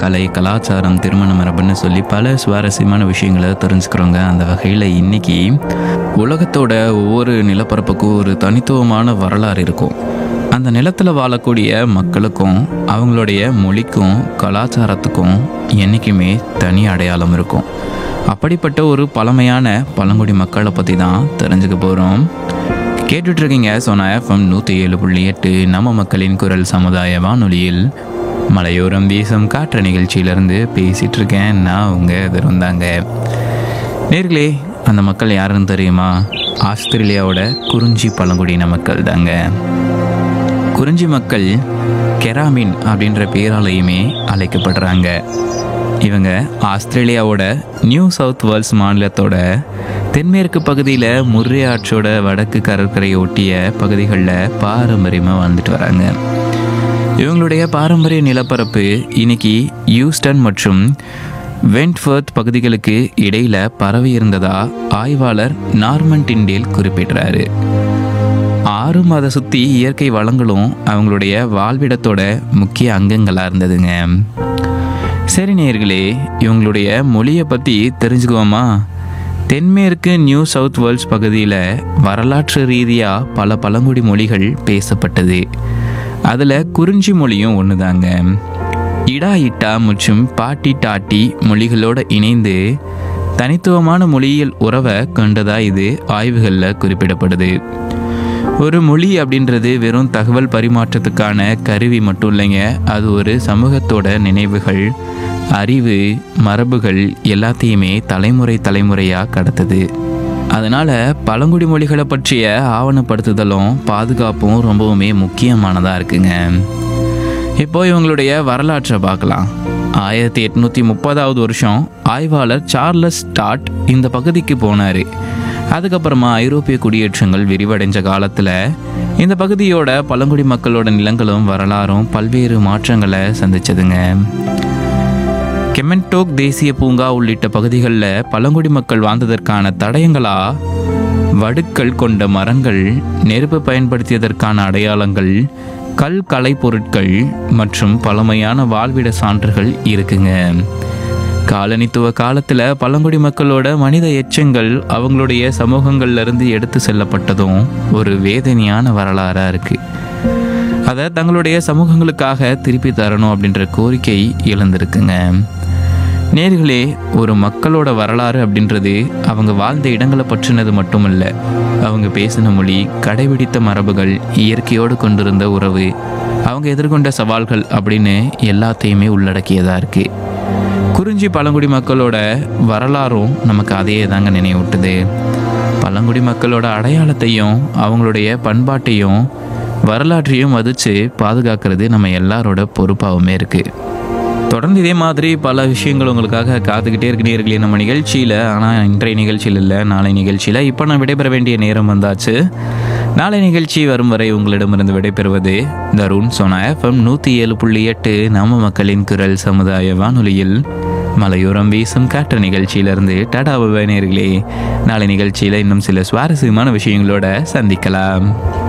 கலை கலாச்சாரம் திருமண மரபுன்னு சொல்லி பல சுவாரஸ்யமான விஷயங்களை தெரிஞ்சுக்கிறோங்க அந்த வகையில் இன்னைக்கு உலகத்தோட ஒவ்வொரு நிலப்பரப்புக்கும் ஒரு தனித்துவமான வரலாறு இருக்கும் அந்த நிலத்தில் வாழக்கூடிய மக்களுக்கும் அவங்களுடைய மொழிக்கும் கலாச்சாரத்துக்கும் என்றைக்குமே தனி அடையாளம் இருக்கும் அப்படிப்பட்ட ஒரு பழமையான பழங்குடி மக்களை பற்றி தான் தெரிஞ்சுக்க போகிறோம் கேட்டுட்டு இருக்கீங்க சோனா எஃப்எம் நூற்றி ஏழு புள்ளி எட்டு நம்ம மக்களின் குரல் சமுதாய வானொலியில் மலையோரம் வீசும் காற்று நிகழ்ச்சியிலேருந்து பேசிகிட்டு இருக்கேன் நான் உங்கள் திருந்தாங்க நேர்களே அந்த மக்கள் யாருன்னு தெரியுமா ஆஸ்திரேலியாவோட குறிஞ்சி பழங்குடியின மக்கள் தாங்க குறிஞ்சி மக்கள் கெராமின் அப்படின்ற பேராலையுமே அழைக்கப்படுறாங்க இவங்க ஆஸ்திரேலியாவோட நியூ சவுத் வேல்ஸ் மாநிலத்தோட தென்மேற்கு பகுதியில் முர்ரே ஆற்றோட வடக்கு கடற்கரையை ஒட்டிய பகுதிகளில் பாரம்பரியமாக வாழ்ந்துட்டு வராங்க இவங்களுடைய பாரம்பரிய நிலப்பரப்பு இன்னைக்கு யூஸ்டன் மற்றும் வென்ட்ஃபர்த் பகுதிகளுக்கு இடையில பரவி இருந்ததா ஆய்வாளர் நார்மன் டிண்டேல் குறிப்பிடுறாரு ஆறு மாத சுற்றி இயற்கை வளங்களும் அவங்களுடைய வாழ்விடத்தோட முக்கிய அங்கங்களாக இருந்ததுங்க சரி நேர்களே இவங்களுடைய மொழியை பற்றி தெரிஞ்சுக்குவோமா தென்மேற்கு நியூ சவுத் வேல்ஸ் பகுதியில் வரலாற்று ரீதியாக பல பழங்குடி மொழிகள் பேசப்பட்டது அதில் குறிஞ்சி மொழியும் ஒன்று தாங்க இடா இட்டா மற்றும் பாட்டி டாட்டி மொழிகளோடு இணைந்து தனித்துவமான மொழியியல் உறவை கொண்டதா இது ஆய்வுகளில் குறிப்பிடப்படுது ஒரு மொழி அப்படின்றது வெறும் தகவல் பரிமாற்றத்துக்கான கருவி மட்டும் இல்லைங்க அது ஒரு சமூகத்தோட நினைவுகள் அறிவு மரபுகள் எல்லாத்தையுமே தலைமுறை தலைமுறையாக கடத்துது அதனால் பழங்குடி மொழிகளை பற்றிய ஆவணப்படுத்துதலும் பாதுகாப்பும் ரொம்பவுமே முக்கியமானதாக இருக்குங்க இப்போ இவங்களுடைய வரலாற்றை பார்க்கலாம் ஆயிரத்தி எட்நூற்றி முப்பதாவது வருஷம் ஆய்வாளர் சார்லஸ் டாட் இந்த பகுதிக்கு போனார் அதுக்கப்புறமா ஐரோப்பிய குடியேற்றங்கள் விரிவடைஞ்ச காலத்தில் இந்த பகுதியோட பழங்குடி மக்களோட நிலங்களும் வரலாறும் பல்வேறு மாற்றங்களை சந்திச்சதுங்க கெமென்டோக் தேசிய பூங்கா உள்ளிட்ட பகுதிகளில் பழங்குடி மக்கள் வாழ்ந்ததற்கான தடயங்களா வடுக்கள் கொண்ட மரங்கள் நெருப்பு பயன்படுத்தியதற்கான அடையாளங்கள் கல் கலை பொருட்கள் மற்றும் பழமையான வாழ்விட சான்றுகள் இருக்குங்க காலனித்துவ காலத்தில் பழங்குடி மக்களோட மனித எச்சங்கள் அவங்களுடைய சமூகங்கள்ல இருந்து எடுத்து செல்லப்பட்டதும் ஒரு வேதனையான வரலாறாக இருக்குது அதை தங்களுடைய சமூகங்களுக்காக திருப்பி தரணும் அப்படின்ற கோரிக்கை எழுந்திருக்குங்க நேர்களே ஒரு மக்களோட வரலாறு அப்படின்றது அவங்க வாழ்ந்த இடங்களை பற்றினது மட்டுமல்ல அவங்க பேசின மொழி கடைபிடித்த மரபுகள் இயற்கையோடு கொண்டிருந்த உறவு அவங்க எதிர்கொண்ட சவால்கள் அப்படின்னு எல்லாத்தையுமே உள்ளடக்கியதாக இருக்குது குறிஞ்சி பழங்குடி மக்களோட வரலாறும் நமக்கு அதையே தாங்க நினைவூட்டுது பழங்குடி மக்களோட அடையாளத்தையும் அவங்களுடைய பண்பாட்டையும் வரலாற்றையும் மதித்து பாதுகாக்கிறது நம்ம எல்லாரோட பொறுப்பாகவுமே இருக்குது தொடர்ந்து இதே மாதிரி பல விஷயங்கள் உங்களுக்காக காத்துக்கிட்டே இருக்கு நேர்களே நம்ம நிகழ்ச்சியில் ஆனால் இன்றைய நிகழ்ச்சியில் இல்லை நாளை நிகழ்ச்சியில் இப்போ நான் விடைபெற வேண்டிய நேரம் வந்தாச்சு நாளை நிகழ்ச்சி வரும் வரை உங்களிடமிருந்து விடைபெறுவது தருண் சோனா எஃப்எம் நூற்றி ஏழு புள்ளி எட்டு நம்ம மக்களின் குரல் சமுதாய வானொலியில் மலையோரம் வீசும் காற்று நிகழ்ச்சியிலிருந்து டாடா நேர்களே நாளை நிகழ்ச்சியில் இன்னும் சில சுவாரஸ்யமான விஷயங்களோட சந்திக்கலாம்